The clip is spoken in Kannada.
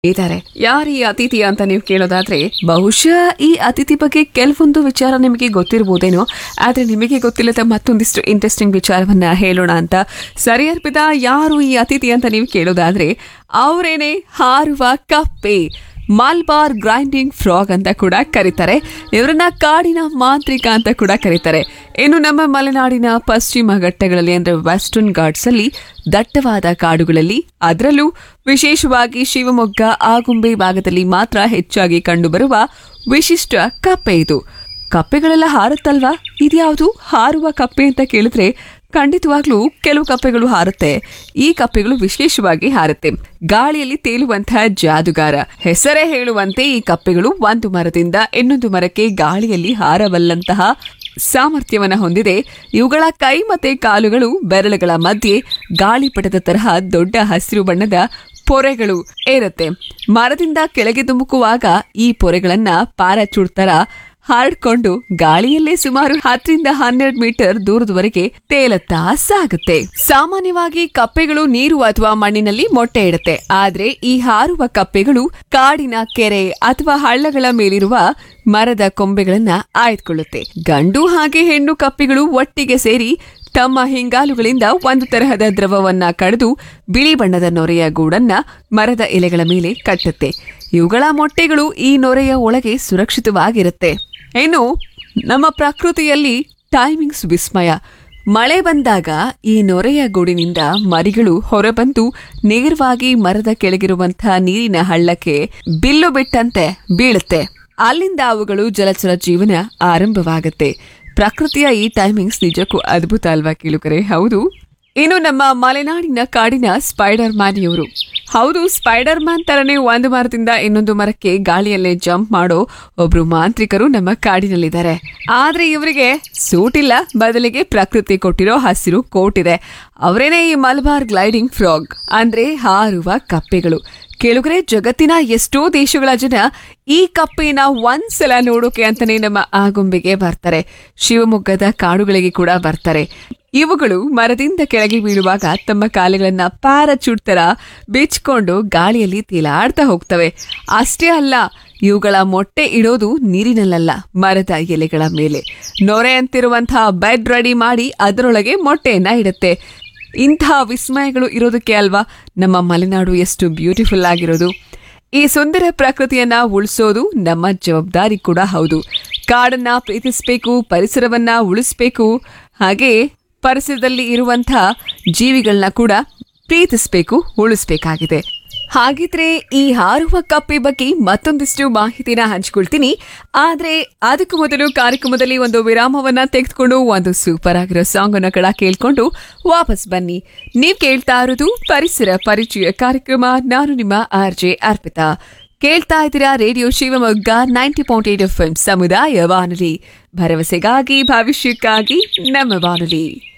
ಇದ್ದಾರೆ ಯಾರು ಈ ಅತಿಥಿ ಅಂತ ನೀವು ಕೇಳೋದಾದ್ರೆ ಬಹುಶಃ ಈ ಅತಿಥಿ ಬಗ್ಗೆ ಕೆಲವೊಂದು ವಿಚಾರ ನಿಮಗೆ ಗೊತ್ತಿರ್ಬೋದೇನೋ ಆದ್ರೆ ನಿಮಗೆ ಗೊತ್ತಿಲ್ಲದ ಮತ್ತೊಂದಿಷ್ಟು ಇಂಟ್ರೆಸ್ಟಿಂಗ್ ವಿಚಾರವನ್ನ ಹೇಳೋಣ ಅಂತ ಸರಿ ಅರ್ಪಿತ ಯಾರು ಈ ಅತಿಥಿ ಅಂತ ನೀವು ಕೇಳೋದಾದ್ರೆ ಅವರೇನೆ ಹಾರುವ ಕಪ್ಪೆ ಮಲ್ಬಾರ್ ಗ್ರೈಂಡಿಂಗ್ ಫ್ರಾಗ್ ಅಂತ ಕೂಡ ಕರೀತಾರೆ ಇವರನ್ನ ಕಾಡಿನ ಮಾಂತ್ರಿಕ ಅಂತ ಕೂಡ ಕರೀತಾರೆ ಇನ್ನು ನಮ್ಮ ಮಲೆನಾಡಿನ ಪಶ್ಚಿಮ ಘಟ್ಟಗಳಲ್ಲಿ ಅಂದ್ರೆ ವೆಸ್ಟರ್ನ್ ಘಾಟ್ಸ್ ಅಲ್ಲಿ ದಟ್ಟವಾದ ಕಾಡುಗಳಲ್ಲಿ ಅದರಲ್ಲೂ ವಿಶೇಷವಾಗಿ ಶಿವಮೊಗ್ಗ ಆಗುಂಬೆ ಭಾಗದಲ್ಲಿ ಮಾತ್ರ ಹೆಚ್ಚಾಗಿ ಕಂಡುಬರುವ ವಿಶಿಷ್ಟ ಕಪ್ಪೆ ಇದು ಕಪ್ಪೆಗಳೆಲ್ಲ ಹಾರುತ್ತಲ್ವಾ ಇದ್ಯಾವುದು ಹಾರುವ ಕಪ್ಪೆ ಅಂತ ಕೇಳಿದ್ರೆ ಖಂಡಿತವಾಗ್ಲೂ ಕೆಲವು ಕಪ್ಪೆಗಳು ಹಾರುತ್ತೆ ಈ ಕಪ್ಪೆಗಳು ವಿಶೇಷವಾಗಿ ಹಾರುತ್ತೆ ಗಾಳಿಯಲ್ಲಿ ತೇಲುವಂತಹ ಜಾದುಗಾರ ಹೆಸರೇ ಹೇಳುವಂತೆ ಈ ಕಪ್ಪೆಗಳು ಒಂದು ಮರದಿಂದ ಇನ್ನೊಂದು ಮರಕ್ಕೆ ಗಾಳಿಯಲ್ಲಿ ಹಾರಬಲ್ಲಂತಹ ಸಾಮರ್ಥ್ಯವನ್ನ ಹೊಂದಿದೆ ಇವುಗಳ ಕೈ ಮತ್ತೆ ಕಾಲುಗಳು ಬೆರಳುಗಳ ಮಧ್ಯೆ ಗಾಳಿಪಟದ ತರಹ ದೊಡ್ಡ ಹಸಿರು ಬಣ್ಣದ ಪೊರೆಗಳು ಇರುತ್ತೆ ಮರದಿಂದ ಕೆಳಗೆ ಧುಮುಕುವಾಗ ಈ ಪೊರೆಗಳನ್ನ ಪ್ಯಾರಾಚೂಟ್ ತರ ಹಾರ್ಡ್ಕೊಂಡು ಗಾಳಿಯಲ್ಲೇ ಸುಮಾರು ಹತ್ತರಿಂದ ಹನ್ನೆರಡು ಮೀಟರ್ ದೂರದವರೆಗೆ ತೇಲತ್ತಾ ಸಾಗುತ್ತೆ ಸಾಮಾನ್ಯವಾಗಿ ಕಪ್ಪೆಗಳು ನೀರು ಅಥವಾ ಮಣ್ಣಿನಲ್ಲಿ ಮೊಟ್ಟೆ ಇಡುತ್ತೆ ಆದ್ರೆ ಈ ಹಾರುವ ಕಪ್ಪೆಗಳು ಕಾಡಿನ ಕೆರೆ ಅಥವಾ ಹಳ್ಳಗಳ ಮೇಲಿರುವ ಮರದ ಕೊಂಬೆಗಳನ್ನ ಆಯ್ದುಕೊಳ್ಳುತ್ತೆ ಗಂಡು ಹಾಗೆ ಹೆಣ್ಣು ಕಪ್ಪೆಗಳು ಒಟ್ಟಿಗೆ ಸೇರಿ ತಮ್ಮ ಹಿಂಗಾಲುಗಳಿಂದ ಒಂದು ತರಹದ ದ್ರವವನ್ನ ಕಳೆದು ಬಿಳಿ ಬಣ್ಣದ ನೊರೆಯ ಗೂಡನ್ನ ಮರದ ಎಲೆಗಳ ಮೇಲೆ ಕಟ್ಟುತ್ತೆ ಇವುಗಳ ಮೊಟ್ಟೆಗಳು ಈ ನೊರೆಯ ಒಳಗೆ ಸುರಕ್ಷಿತವಾಗಿರುತ್ತೆ ಇನ್ನು ನಮ್ಮ ಪ್ರಕೃತಿಯಲ್ಲಿ ಟೈಮಿಂಗ್ಸ್ ವಿಸ್ಮಯ ಮಳೆ ಬಂದಾಗ ಈ ನೊರೆಯ ಗೂಡಿನಿಂದ ಮರಿಗಳು ಹೊರಬಂದು ನೇರವಾಗಿ ಮರದ ಕೆಳಗಿರುವಂತಹ ನೀರಿನ ಹಳ್ಳಕ್ಕೆ ಬಿಲ್ಲು ಬಿಟ್ಟಂತೆ ಬೀಳುತ್ತೆ ಅಲ್ಲಿಂದ ಅವುಗಳು ಜಲಚರ ಜೀವನ ಆರಂಭವಾಗುತ್ತೆ ಪ್ರಕೃತಿಯ ಈ ಟೈಮಿಂಗ್ಸ್ ನಿಜಕ್ಕೂ ಅದ್ಭುತ ಅಲ್ವಾ ಕೇಳುಕರೆ ಹೌದು ಇನ್ನು ನಮ್ಮ ಮಲೆನಾಡಿನ ಕಾಡಿನ ಸ್ಪೈಡರ್ ಮ್ಯಾನ್ ಇವರು ಹೌದು ಸ್ಪೈಡರ್ ಮ್ಯಾನ್ ತರನೇ ಒಂದು ಮರದಿಂದ ಇನ್ನೊಂದು ಮರಕ್ಕೆ ಗಾಳಿಯಲ್ಲೇ ಜಂಪ್ ಮಾಡೋ ಒಬ್ರು ಮಾಂತ್ರಿಕರು ನಮ್ಮ ಕಾಡಿನಲ್ಲಿದ್ದಾರೆ ಆದ್ರೆ ಇವರಿಗೆ ಸೂಟ್ ಇಲ್ಲ ಬದಲಿಗೆ ಪ್ರಕೃತಿ ಕೊಟ್ಟಿರೋ ಹಸಿರು ಕೋಟ್ ಇದೆ ಅವರೇನೆ ಈ ಮಲಬಾರ್ ಗ್ಲೈಡಿಂಗ್ ಫ್ರಾಗ್ ಅಂದ್ರೆ ಹಾರುವ ಕಪ್ಪೆಗಳು ಕೇಳುಗರೆ ಜಗತ್ತಿನ ಎಷ್ಟೋ ದೇಶಗಳ ಜನ ಈ ಕಪ್ಪೆನ ಒಂದ್ಸಲ ನೋಡೋಕೆ ಅಂತಾನೆ ನಮ್ಮ ಆಗುಂಬೆಗೆ ಬರ್ತಾರೆ ಶಿವಮೊಗ್ಗದ ಕಾಡುಗಳಿಗೆ ಕೂಡ ಬರ್ತಾರೆ ಇವುಗಳು ಮರದಿಂದ ಕೆಳಗೆ ಬೀಳುವಾಗ ತಮ್ಮ ಕಾಲುಗಳನ್ನ ಪ್ಯಾರಾಚೂಟ್ ತರ ಬಿಚ್ಕೊಂಡು ಗಾಳಿಯಲ್ಲಿ ತೇಲಾಡ್ತಾ ಹೋಗ್ತವೆ ಅಷ್ಟೇ ಅಲ್ಲ ಇವುಗಳ ಮೊಟ್ಟೆ ಇಡೋದು ನೀರಿನಲ್ಲಲ್ಲ ಮರದ ಎಲೆಗಳ ಮೇಲೆ ನೊರೆ ಅಂತಿರುವಂತಹ ಬೆಡ್ ರೆಡಿ ಮಾಡಿ ಅದರೊಳಗೆ ಮೊಟ್ಟೆಯನ್ನ ಇಡುತ್ತೆ ಇಂತಹ ವಿಸ್ಮಯಗಳು ಇರೋದಕ್ಕೆ ಅಲ್ವಾ ನಮ್ಮ ಮಲೆನಾಡು ಎಷ್ಟು ಬ್ಯೂಟಿಫುಲ್ ಆಗಿರೋದು ಈ ಸುಂದರ ಪ್ರಕೃತಿಯನ್ನ ಉಳಿಸೋದು ನಮ್ಮ ಜವಾಬ್ದಾರಿ ಕೂಡ ಹೌದು ಕಾಡನ್ನ ಪ್ರೀತಿಸಬೇಕು ಪರಿಸರವನ್ನ ಉಳಿಸ್ಬೇಕು ಹಾಗೆ ಪರಿಸರದಲ್ಲಿ ಇರುವಂತಹ ಜೀವಿಗಳನ್ನ ಕೂಡ ಪ್ರೀತಿಸಬೇಕು ಉಳಿಸ್ಬೇಕಾಗಿದೆ ಹಾಗಿದ್ರೆ ಈ ಹಾರುವ ಕಪ್ಪೆ ಬಗ್ಗೆ ಮತ್ತೊಂದಿಷ್ಟು ಮಾಹಿತಿನ ಹಂಚ್ಕೊಳ್ತೀನಿ ಆದ್ರೆ ಅದಕ್ಕೂ ಮೊದಲು ಕಾರ್ಯಕ್ರಮದಲ್ಲಿ ಒಂದು ವಿರಾಮವನ್ನ ತೆಗೆದುಕೊಂಡು ಒಂದು ಸೂಪರ್ ಆಗಿರೋ ಸಾಂಗ್ ಅನ್ನ ಕೂಡ ಕೇಳ್ಕೊಂಡು ವಾಪಸ್ ಬನ್ನಿ ನೀವ್ ಕೇಳ್ತಾ ಇರೋದು ಪರಿಸರ ಪರಿಚಯ ಕಾರ್ಯಕ್ರಮ ನಾನು ನಿಮ್ಮ ಆರ್ ಜೆ ಅರ್ಪಿತಾ ಕೇಳ್ತಾ ಇದ್ದೀರಾ radio Shivamogga ninety point eight F ಸಮುದಾಯ ಬಾನುಲಿ ಭರವಸೆಗಾಗಿ ಭವಿಷ್ಯಕ್ಕಾಗಿ ನಮ್ಮ ಬಾನುಲಿ